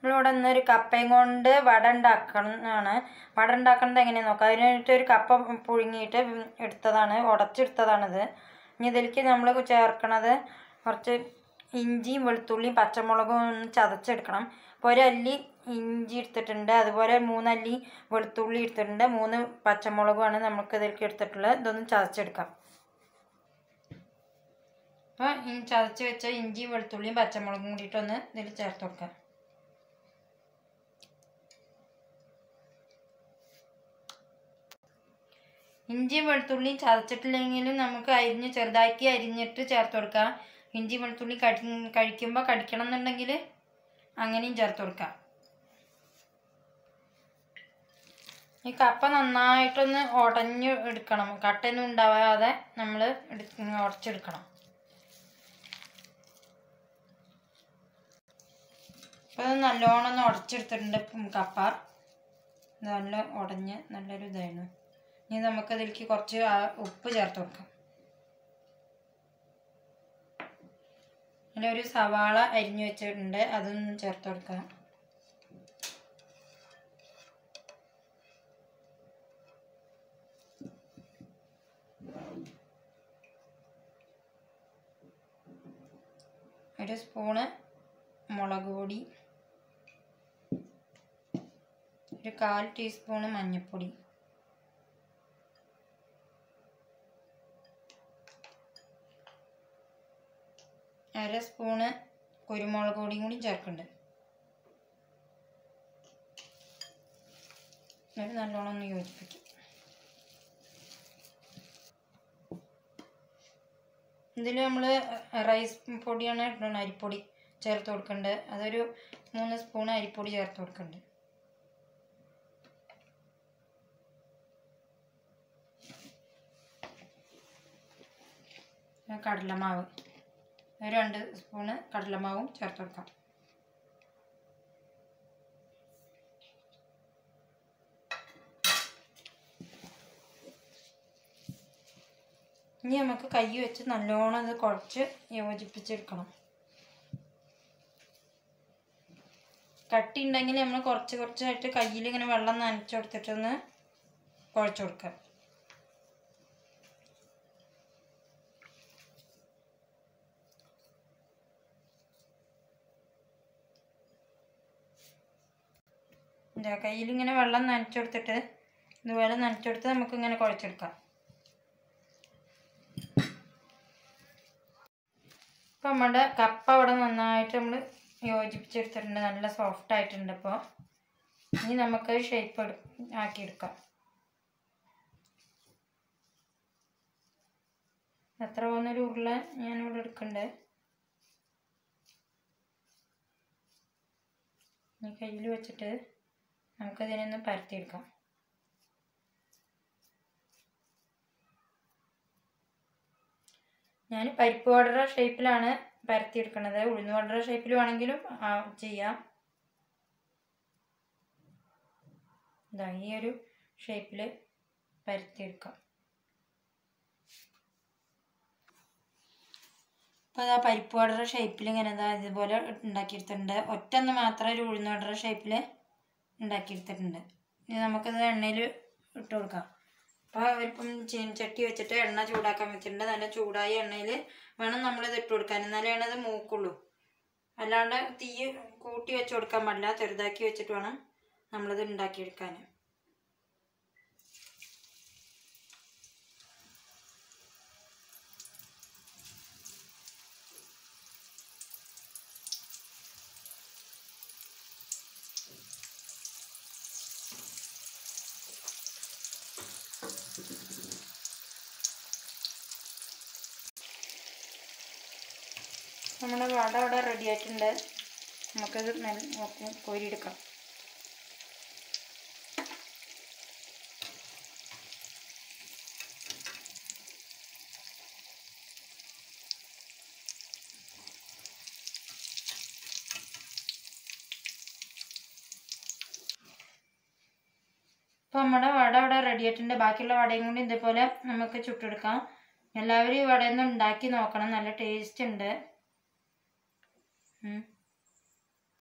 നമ്മളിവിടെ ഇന്ന് ഒരു കപ്പയും കൊണ്ട് വട ഉണ്ടാക്കണമെന്നാണ് വട ഉണ്ടാക്കുന്നത് എങ്ങനെയാണെന്ന് നോക്കാം അതിനായിട്ട് ഒരു കപ്പ പുഴുങ്ങിയിട്ട് എടുത്തതാണ് ഉടച്ചെടുത്തതാണിത് ഇനി ഇതിലേക്ക് നമ്മൾ ചേർക്കണത് കുറച്ച് ഇഞ്ചിയും വെളുത്തുള്ളിയും പച്ചമുളകും ഒന്ന് ചതച്ചെടുക്കണം അപ്പോൾ ഒരല്ലി ഇഞ്ചി എടുത്തിട്ടുണ്ട് അതുപോലെ മൂന്നല്ലി വെളുത്തുള്ളി എടുത്തിട്ടുണ്ട് മൂന്ന് പച്ചമുളകുമാണ് നമുക്ക് ഇതിലേക്ക് എടുത്തിട്ടുള്ളത് ഇതൊന്ന് ചതച്ചെടുക്കാം അപ്പോൾ ഈ ചതച്ച് വെച്ച ഇഞ്ചിയും വെളുത്തുള്ളിയും പച്ചമുളകും കൂടിയിട്ടൊന്ന് ഇതിൽ ചേർത്ത് കൊടുക്കാം ഇഞ്ചിയും വെളുത്തുള്ളിയും ചതച്ചിട്ടില്ലെങ്കിലും നമുക്ക് അരിഞ്ഞ് ചെറുതാക്കി അരിഞ്ഞിട്ട് ചേർത്ത് കൊടുക്കാം ഇഞ്ചി വെളുത്തുള്ളി കടി കഴിക്കുമ്പോൾ കടിക്കണം എന്നുണ്ടെങ്കിൽ അങ്ങനെയും ചേർത്ത് കൊടുക്കാം ഈ കപ്പ നന്നായിട്ടൊന്ന് ഉടഞ്ഞ് എടുക്കണം കട്ടയൊന്നും ഉണ്ടാവാതെ നമ്മൾ ഉടച്ചെടുക്കണം അപ്പോൾ ഇത് നല്ലോണം ഒന്ന് ഉടച്ചെടുത്തിട്ടുണ്ട് കപ്പ ഇത് നല്ല ഉടഞ്ഞ് നല്ലൊരു ഇതായിരുന്നു ഇനി നമുക്ക് ഇതിലേക്ക് കുറച്ച് ആ ഉപ്പ് ചേർത്ത് കൊടുക്കാം അതിലൊരു സവാള അരിഞ്ഞു വെച്ചിട്ടുണ്ട് അതൊന്നും ചേർത്ത് കൊടുക്കാം ഒരു സ്പൂണ് മുളക് പൊടി ഒരു കാൽ ടീസ്പൂണ് മഞ്ഞൾപ്പൊടി അര സ്പൂണ് കുരുമുളക് പൊടിയും കൂടി ചേർക്കുന്നുണ്ട് എന്നിട്ട് നല്ലോണം ഒന്ന് യോജിപ്പിക്കും ഇതിൽ നമ്മൾ റൈസ് പൊടിയാണ് ഇടുന്നത് അരിപ്പൊടി ചേർത്ത് കൊടുക്കുന്നുണ്ട് അതൊരു മൂന്ന് സ്പൂൺ അരിപ്പൊടി ചേർത്ത് കൊടുക്കുന്നുണ്ട് കടലമാവ് ഒരു രണ്ട് സ്പൂണ് കടലമാവും ചേർത്ത് കൊടുക്കാം ഇനി നമുക്ക് കൈ വെച്ച് നല്ലോണം ഇത് കുഴച്ച് യോജിപ്പിച്ചെടുക്കണം കട്ടി ഉണ്ടെങ്കിൽ നമ്മൾ കുറച്ച് കുറച്ചായിട്ട് കയ്യിൽ ഇങ്ങനെ വെള്ളം നനച്ചു കൊടുത്തിട്ടൊന്ന് കുഴച്ച് കൊടുക്കാം ഇതാ കയ്യിൽ ഇങ്ങനെ വെള്ളം നനച്ചെടുത്തിട്ട് ഇതുപോലെ നനച്ചെടുത്ത് നമുക്ക് ഇങ്ങനെ കുഴച്ചെടുക്കാം ഇപ്പം നമ്മുടെ കപ്പ ഇവിടെ നന്നായിട്ട് നമ്മൾ യോജിപ്പിച്ചെടുത്തിട്ടുണ്ട് നല്ല സോഫ്റ്റ് ആയിട്ടുണ്ട് ഇപ്പോൾ ഇനി നമുക്ക് ഷേപ്പ് എടു ആക്കിയെടുക്കാം എത്ര പോകുന്നൊരു ഉരുള ഞാനിവിടെ എടുക്കുന്നുണ്ട് ഈ കയ്യിൽ വെച്ചിട്ട് നമുക്കതിനൊന്ന് പരത്തിയെടുക്കാം ഞാൻ പരിപ്പ് വടറ ഷേപ്പിലാണ് പരത്തിയെടുക്കുന്നത് ഉഴുന്ന് വടറ ഷേപ്പിൽ വേണമെങ്കിലും ആ, ചെയ്യാം ഇതാ ഈ ഒരു ഷേപ്പിൽ പരത്തിയെടുക്കാം അപ്പോൾ അതാ പരിപ്പ് വടറ ഷേപ്പിൽ ഇങ്ങനെ ഇതാ ഇതുപോലെ ഉണ്ടാക്കിയെടുത്തിട്ടുണ്ട് ഒറ്റൊന്ന് മാത്രം ഒരു ഉഴുന്ന് വടറ ഷേപ്പിൽ ഉണ്ടാക്കിയെടുത്തിട്ടുണ്ട് ഇനി നമുക്കിത് എണ്ണയിൽ ഇട്ട് കൊടുക്കാം അപ്പോൾ ഇപ്പം ചീനച്ചട്ടി വെച്ചിട്ട് എണ്ണ ചൂടാക്കാൻ വെച്ചിട്ടുണ്ട് നല്ല ചൂടായ എണ്ണയിൽ വേണം നമ്മളിത് ഇട്ട് കൊടുക്കാൻ എന്നാലേ അത് മൂക്കുള്ളൂ അല്ലാണ്ട് തീ കൂട്ടി വെച്ച് കൊടുക്കാൻ പാടില്ല ചെറുതാക്കി വെച്ചിട്ട് വേണം നമ്മളിത് ഉണ്ടാക്കിയെടുക്കാൻ നമ്മുടെ വട അവിടെ റെഡി ആയിട്ടുണ്ട് നമുക്കത് നല്ല നോക്കി കോരിയെടുക്കാം ഇപ്പോൾ നമ്മുടെ വട അവിടെ റെഡി ആയിട്ടുണ്ട് ബാക്കിയുള്ള വടയും കൂടി ഇതേപോലെ നമുക്ക് ചുട്ടെടുക്കാം എല്ലാവരും ഈ വടയൊന്ന് ഉണ്ടാക്കി നോക്കണം നല്ല ടേസ്റ്റ് ഉണ്ട് ഉം.